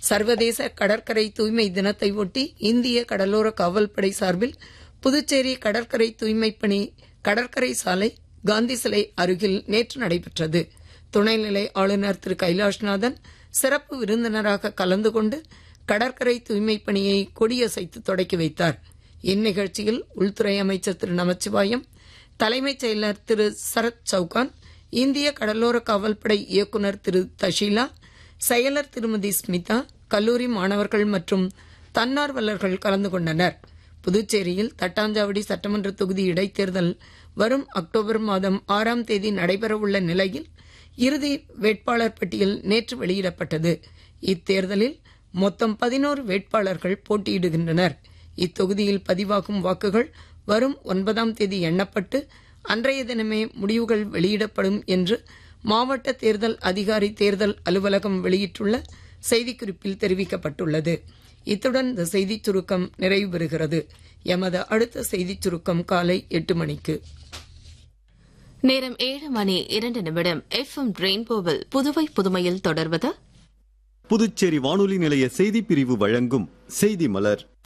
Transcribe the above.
சர்வதேச கடற்கரை தூய்மை தினத்தை ஒட்டி இந்திய கடலோர காவல்படை சார்பில் புதுச்சேரி கடற்கரை தூய்மைப் பணி கடற்கரை சாலை காந்தி சிலை அருகில் நேற்று நடைபெற்றது துணைநிலை ஆளுநர் திரு கைலாஷ்நாதன் சிறப்பு விருந்தினராக கலந்து கொண்டு கடற்கரை தூய்மைப் பணியை கொடியசைத்து தொடக்கி வைத்தார் இந்நிகழ்ச்சியில் உள்துறை அமைச்சர் திரு நமச்சிவாயம் தலைமைச் செயலர் திரு சரத் சவுகான் இந்திய கடலோர காவல்படை இயக்குநர் திரு தஷீலா செயலர் திருமதி ஸ்மிதா கல்லூரி மாணவர்கள் மற்றும் தன்னார்வலர்கள் கலந்து கொண்டனர் புதுச்சேரியில் தட்டாஞ்சாவடி சட்டமன்ற தொகுதி இடைத்தேர்தல் வரும் அக்டோபர் மாதம் ஆறாம் தேதி நடைபெறவுள்ள நிலையில் இறுதி வேட்பாளர் பட்டியல் நேற்று வெளியிடப்பட்டது இத்தேர்தலில் மொத்தம் பதினோரு வேட்பாளர்கள் போட்டியிடுகின்றனர் இத்தொகுதியில் பதிவாகும் வாக்குகள் வரும் ஒன்பதாம் தேதி எண்ணப்பட்டு அன்றைய தினமே முடிவுகள் வெளியிடப்படும் என்று மாவட்ட தேர்தல் அதிகாரி தேர்தல் அலுவலகம் வெளியிட்டுள்ள செய்திக்குறிப்பில் தெரிவிக்கப்பட்டுள்ளது இத்துடன் இந்த செய்திச் சுருக்கம் நிறைவு பெறுகிறது எமது அடுத்த செய்திச் சுருக்கம் காலை எட்டு மணிக்கு நேரம் ஏழு மணி இரண்டு நிமிடம் எஃப் எம் ரெயின்போவில் புதுவை புதுமையில் தொடர்வது புதுச்சேரி வானொலி நிலைய செய்திப் பிரிவு வழங்கும் செய்தி மலர்